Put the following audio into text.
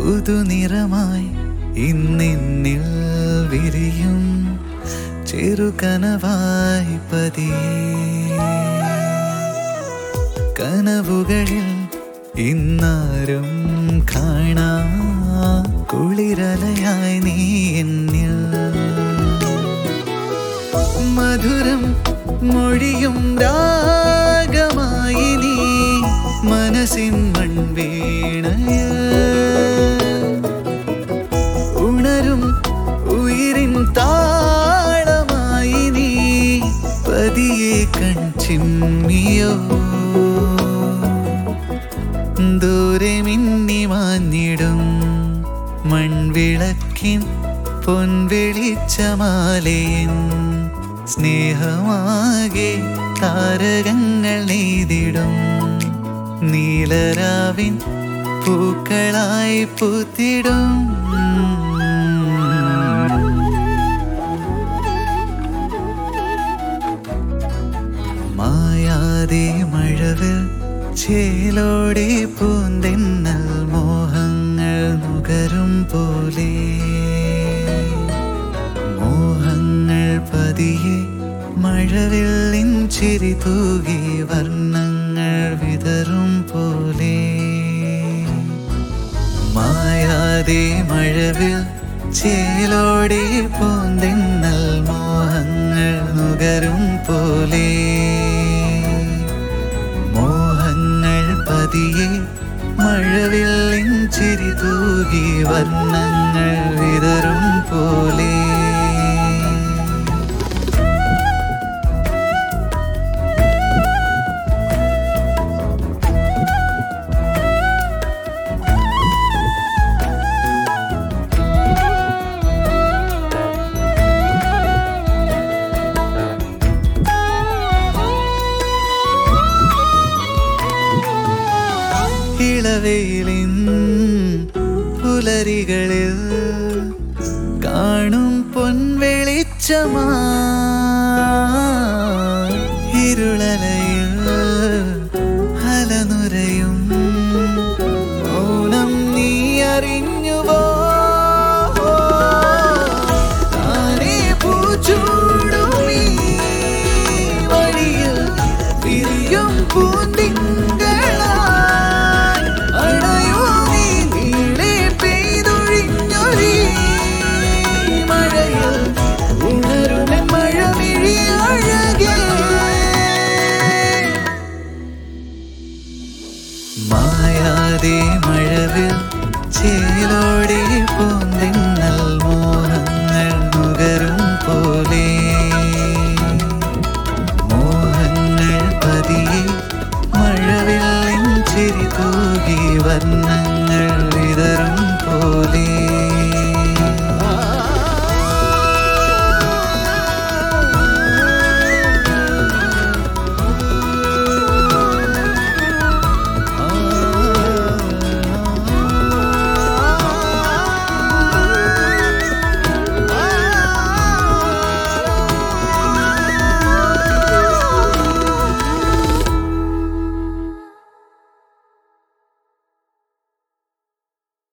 പുതുനിറമായി ഇന്നിന്നിൽ വിരിയും ചെറുകനവായി പതിയെ കനവുകളിൽ ഇന്നാരും കാണാ കുളിരലയായി നീ എന്നിൽ മധുരം മൊഴിയും രാഗമായി നീ മനസ്സിൻ മൺവീണയിൽ ഉണരും ഉയിരിൻ താളമായി നീ പതിയെ കൺചിമ്മിയോ ദൂരെ മിന്നി മാഞ്ഞിടും മൺവിളക്കിൻ പൊൻവെളിച്ചമാലയൻ സ്നേഹമാകെ താരകങ്ങൾ നെയ്തിടും നീലരാവിൻ പൂക്കളായി പൂത്തിടും മായാതെ മഴവിൽ ചേലോടെ പൂന്തെന്നൽ മോഹങ്ങൾ നുകരും പോലെ മോഹങ്ങൾ പതിയെ മഴവില്ലിൻ ചിരി തൂകി വർണ്ണങ്ങൾ വിതറും പോലെ മായാതെ മഴവിൽ ചേലോടെ പൂന്തെന്നൽ മോഹങ്ങൾ നുകരും പോലെ മോഹങ്ങൾ പതിയെ മഴവില്ലിൻ ചിരി തൂകി വർണ്ണങ്ങൾ വിതറും പോലെ ഇളവെയിലിൻ പുലരികളിൽ കാണും പൊൻവെളിച്ചമാ ഇരുളലയിൽ അലനുരയും മൗനം നീ അറിഞ്ഞുവോ താനേ പൂച്ചൂടും ഈ വഴിയിൽ വിരിയും പൂന്തിങ്കളായി അണയോ നീ നീളെ പെയ്തൊഴിഞ്ഞൊരീ മഴയിൽ ഉണരുമെൻ മഴമിഴി അഴകേ മായാതെ മഴവിൽ ചേലോടെ പൂന്തിന്നൽ മോഹങ്ങൾ നുകരും പോലെ മോഹങ്ങൾ പതിയെ മഴവില്ലിൻ ചിരി തൂകി വർണ്ണങ്ങൾ